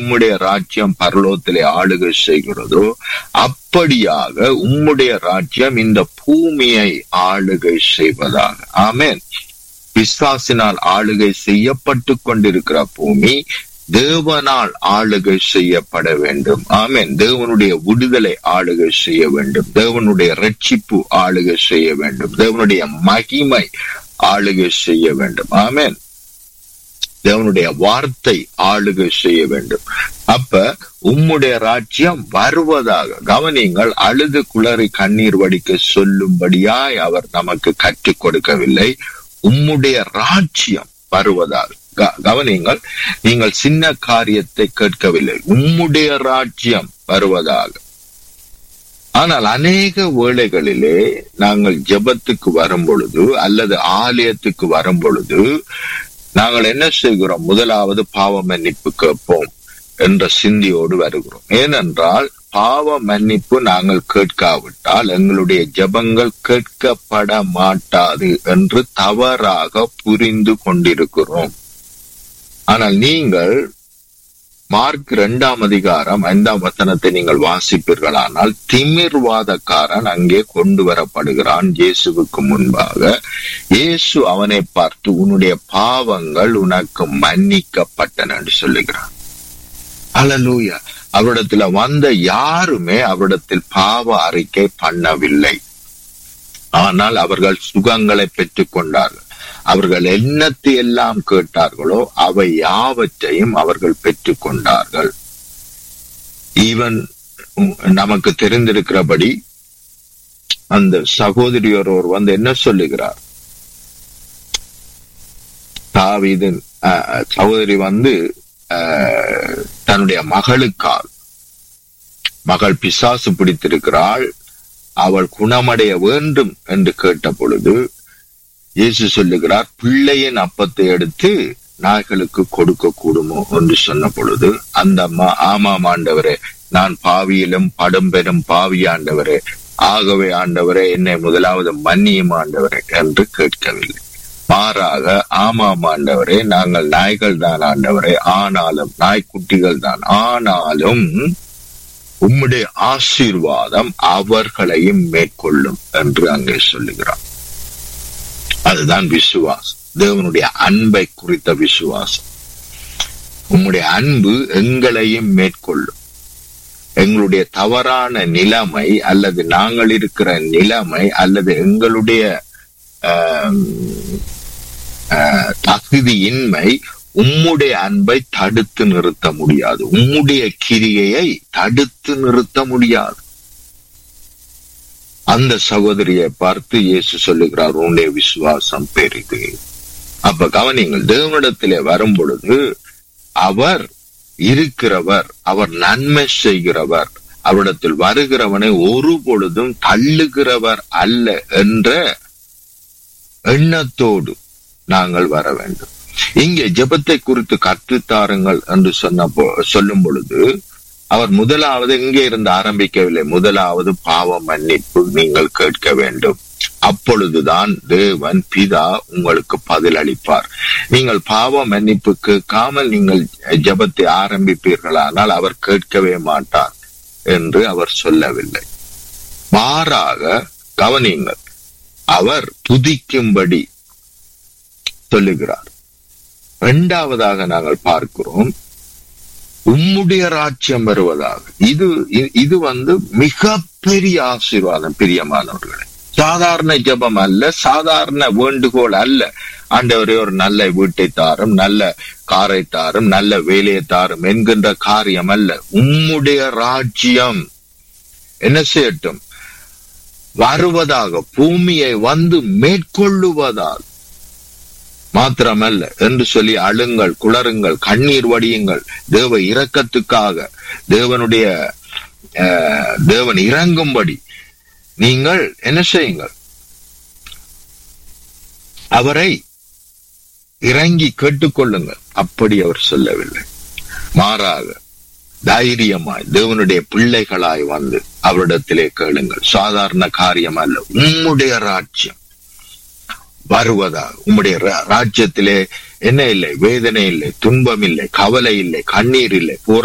உம்முடைய ராஜ்யம் பரலோகத்திலே ஆளுகை செய்கிறதோ அப்படியாக உம்முடைய ராஜ்யம் இந்த பூமியை ஆளுகை செய்வதாக ஆமென் பிசாசினால் ஆளுகை செய்யப்பட்டு கொண்டிருக்கிற பூமி தேவனால் ஆளுகை செய்யப்பட வேண்டும் ஆமென் தேவனுடைய விடுதலை ஆளுகை செய்ய வேண்டும் தேவனுடைய ரட்சிப்பு ஆளுகை செய்ய வேண்டும் தேவனுடைய மகிமை ஆளுகை செய்ய வேண்டும் ஆமென் தேவனுடைய வார்த்தை ஆளுகை செய்ய வேண்டும் அப்ப உம்முடைய ராஜ்யம் வருவதாக கவனிங்கள் அழுது குளறி கண்ணீர் வடிக்க சொல்லும்படியாய் அவர் நமக்கு கற்றுக் கொடுக்கவில்லை உம்முடைய ராஜ்யம் வருவதாக க- கவனிங்கள் நீங்கள் சின்ன காரியத்தை கேட்கவில்லை உம்முடைய ராஜ்யம் வருவதாக ஆனால் அநேக வேளைகளிலே நாங்கள் ஜெபத்துக்கு வரும் பொழுது அல்லது ஆலயத்துக்கு வரும் பொழுது நாங்கள் என்ன செய்கிறோம் முதலாவது பாவ மன்னிப்பு கேட்போம் என்ற சிந்தியோடு வருகிறோம் ஏனென்றால் பாவ மன்னிப்பு நாங்கள் கேட்காவிட்டால் எங்களுடைய ஜெபங்கள் கேட்கப்பட மாட்டாது என்று தவறாக புரிந்து கொண்டிருக்கிறோம் ஆனால் நீங்கள் மார்க் இரண்டாம் அதிகாரம் ஐந்தாம் வசனத்தை நீங்கள் வாசிப்பீர்களானால் திமிர்வாதக்காரன் அங்கே கொண்டு வரப்படுகிறான் இயேசுவுக்கு முன்பாக இயேசு அவனை பார்த்து உன்னுடைய பாவங்கள் உனக்கு மன்னிக்கப்பட்டன என்று சொல்லுகிறான் அல்லூயா அவரிடத்துல வந்த யாருமே அவரிடத்தில் பாவ அறிக்கை பண்ணவில்லை ஆனால் அவர்கள் சுகங்களை பெற்றுக் கொண்டார்கள் அவர்கள் என்னத்தை எல்லாம் கேட்டார்களோ அவை யாவற்றையும் அவர்கள் பெற்றுக் கொண்டார்கள் ஈவன் நமக்கு தெரிந்திருக்கிறபடி அந்த சகோதரி ஒருவர் வந்து என்ன சொல்லுகிறார் தாவீதின் அஹ், சகோதரி வந்து அஹ், தன்னுடைய மகளுக்கால் மகள் பிசாசு பிடித்திருக்கிறாள் அவள் குணமடைய வேண்டும் என்று கேட்ட பொழுது இயேசு சொல்லுகிறார் பிள்ளையின் அப்பத்தை எடுத்து நாய்களுக்கு கொடுக்க கூடுமோ என்று சொன்ன பொழுது அந்த அம்மா ஆமாம் ஆண்டவரே நான் பாவியிலும் படும் பெரும் பாவி ஆண்டவரே ஆகவே ஆண்டவரே என்னை முதலாவது மன்னியும் ஆண்டவரே என்று கேட்கவில்லை மாறாக ஆமாம் ஆண்டவரே நாங்கள் நாய்கள் தான் ஆண்டவரே ஆனாலும் நாய்க்குட்டிகள் தான் ஆனாலும் உம்முடைய ஆசீர்வாதம் அவர்களையும் மேற்கொள்ளும் என்று அங்கே சொல்லுகிறார் அதுதான் விசுவாசம் தேவனுடைய அன்பை குறித்த விசுவாசம் உம்முடைய அன்பு எங்களையும் மேற்கொள்ளும் எங்களுடைய தவறான நிலைமை அல்லது நாங்கள் இருக்கிற நிலைமை அல்லது எங்களுடைய ஆம், ஆஹ், தகுதியின்மை உம்முடைய அன்பை தடுத்து நிறுத்த முடியாது உம்முடைய கிரியையை தடுத்து நிறுத்த முடியாது அந்த சகோதரியை பார்த்து இயேசு சொல்லுகிறார் உன்னுடைய விசுவாசம் பெரிது அப்ப கவனிங்கள் தேவனிடத்திலே வரும் பொழுது அவர் இருக்கிறவர் அவர் நன்மை செய்கிறவர் அவரிடத்தில் வருகிறவனை ஒரு பொழுதும் தள்ளுகிறவர் அல்ல என்ற எண்ணத்தோடு நாங்கள் வர வேண்டும் இங்கே ஜெபத்தை குறித்து கற்றுத்தாருங்கள் என்று சொன்ன பொ- சொல்லும் பொழுது அவர் முதலாவது இங்கே இருந்து ஆரம்பிக்கவில்லை முதலாவது பாவ மன்னிப்பு நீங்கள் கேட்க வேண்டும் அப்பொழுதுதான் தேவன் பிதா உங்களுக்கு பதில் அளிப்பார் நீங்கள் பாவ மன்னிப்பு கேட்காமல் நீங்கள் ஜெபத்தை ஆரம்பிப்பீர்களானால் அவர் கேட்கவே மாட்டார் என்று அவர் சொல்லவில்லை மாறாக கவனியுங்கள் அவர் துதிக்கும்படி சொல்லுகிறார் இரண்டாவதாக நாங்கள் பார்க்கிறோம் உம்முடைய ராஜ்யம் வருவதாக இது இ- இது வந்து மிகப்பெரிய ஆசீர்வாதம் பிரியமானவர்களே சாதாரண ஜெபம் அல்ல சாதாரண வேண்டுகோள் அல்ல ஆண்டவரே ஒரு நல்ல வீட்டை தாரும் நல்ல காரை தாரும் நல்ல வேலையை தாரும் என்கின்ற காரியம் அல்ல உம்முடைய ராஜ்யம் என்ன செய்யட்டும் வருவதாக பூமியை வந்து மேற்கொள்ளுவதாக மாத்திரமல்ல என்று சொல்லி அழுங்கள் குளறுங்கள் கண்ணீர் வடியுங்கள் தேவ இரக்கத்துக்காக தேவனுடைய அஹ், தேவன் இறங்கும்படி நீங்கள் என்ன செய்யுங்கள் அவரை இறங்கி கேட்டுக்கொள்ளுங்கள் அப்படி அவர் சொல்லவில்லை மாறாக தைரியமாய் தேவனுடைய பிள்ளைகளாய் வந்து அவரிடத்திலே கேளுங்கள் சாதாரண காரியம் அல்ல உம்முடைய ராஜ்யம் வருவதாக உம்முடைய ரா- ராஜ்யத்திலே என்ன இல்லை வேதனை இல்லை துன்பம் இல்லை கவலை இல்லை கண்ணீர் இல்லை போரா